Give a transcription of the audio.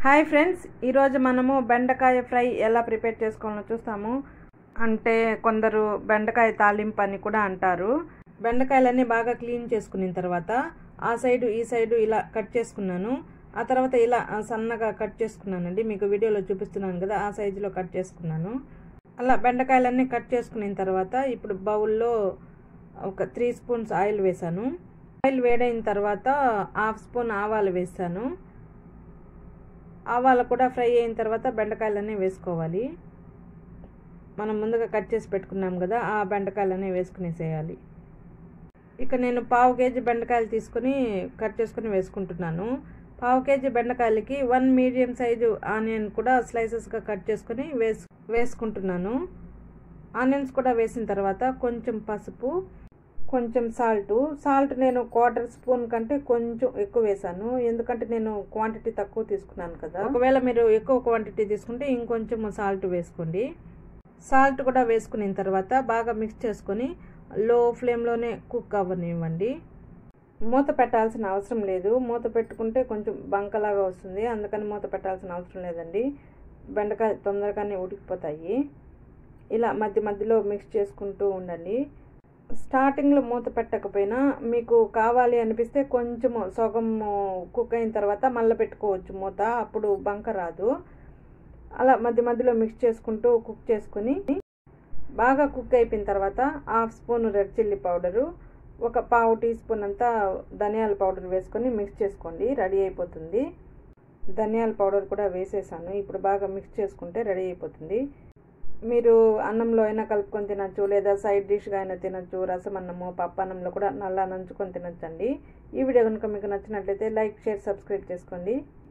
hi friends ఈరోజు మనము బెండకాయ ఫ్రై ఎలా ప్రిపేర్ చేసుకోవాలో చూస్తాము అంటే కొందరు బెండకాయ తాలింపు అని కూడా అంటారు బెండకాయలన్నీ బాగా క్లీన్ చేసుకున్న తర్వాత ఆ సైడు ఈ సైడు ఇలా కట్ చేసుకున్నాను ఆ తర్వాత ఇలా ఆ, సన్నగా కట్ చేసుకున్నానండి మీకు వీడియోలో చూపిస్తున్నాను కదా ఆ సైజులో కట్ చేసుకున్నాను అలా బెండకాయలన్నీ కట్ చేసుకున్న తర్వాత ఇప్పుడు బౌల్లో ఒక త్రీ స్పూన్స్ ఆయిల్ వేసాను ఆయిల్ వేడైన తర్వాత హాఫ్ స్పూన్ ఆవాలు వేసాను ఆవాలు కూడా ఫ్రై అయిన తర్వాత బెండకాయలన్నీ వేసుకోవాలి మనం ముందుగా కట్ చేసి పెట్టుకున్నాం కదా ఆ బెండకాయలన్నీ వేసుకునేసేయాలి ఇక నేను పావు కేజీ బెండకాయలు తీసుకుని కట్ చేసుకుని వేసుకుంటున్నాను పావు కేజీ బెండకాయలకి వన్ మీడియం సైజు ఆనియన్ కూడా స్లైసెస్గా కట్ చేసుకుని వేసు వేసుకుంటున్నాను ఆనియన్స్ కూడా వేసిన తర్వాత కొంచెం పసుపు కొంచెం సాల్ట్ సాల్ట్ నేను క్వార్టర్ స్పూన్ కంటే కొంచెం ఎక్కువ వేసాను ఎందుకంటే నేను క్వాంటిటీ తక్కువ తీసుకున్నాను కదా ఒకవేళ మీరు ఎక్కువ క్వాంటిటీ తీసుకుంటే ఇంకొంచెం సాల్ట్ వేసుకోండి సాల్ట్ కూడా వేసుకున్న తర్వాత బాగా మిక్స్ చేసుకొని లో ఫ్లేమ్లోనే కుక్ అవ్వనివ్వండి మూత పెట్టాల్సిన అవసరం లేదు మూత పెట్టుకుంటే కొంచెం బంకలాగా వస్తుంది అందుకని మూత పెట్టాల్సిన అవసరం లేదండి బెండకాయ తొందరగానే ఉడికిపోతాయి ఇలా మధ్య మధ్యలో మిక్స్ చేసుకుంటూ ఉండండి స్టార్టింగ్లో మూత పెట్టకపోయినా మీకు కావాలి అనిపిస్తే కొంచెం సగం కుక్ అయిన తర్వాత మళ్ళీ పెట్టుకోవచ్చు మూత అప్పుడు బంక రాదు అలా మధ్య మధ్యలో మిక్స్ చేసుకుంటూ కుక్ చేసుకుని బాగా కుక్ అయిపోయిన తర్వాత half spoon red chilli powder ఒక పావు టీ స్పూన్ అంతా ధనియాల పౌడర్ వేసుకొని మిక్స్ చేసుకోండి రెడీ అయిపోతుంది ధనియాల పౌడర్ కూడా వేసేసాను ఇప్పుడు బాగా మిక్స్ చేసుకుంటే రెడీ అయిపోతుంది మీరు అన్నంలో అయినా కలుపుకొని తినచ్చు లేదా సైడ్ డిష్గా అయినా తినచ్చు రసం అన్నము పప్పు అన్నంలో కూడా నల్ల నంచుకొని తినచ్చండి ఈ వీడియో కనుక మీకు నచ్చినట్లయితే లైక్ షేర్ సబ్స్క్రైబ్ చేసుకోండి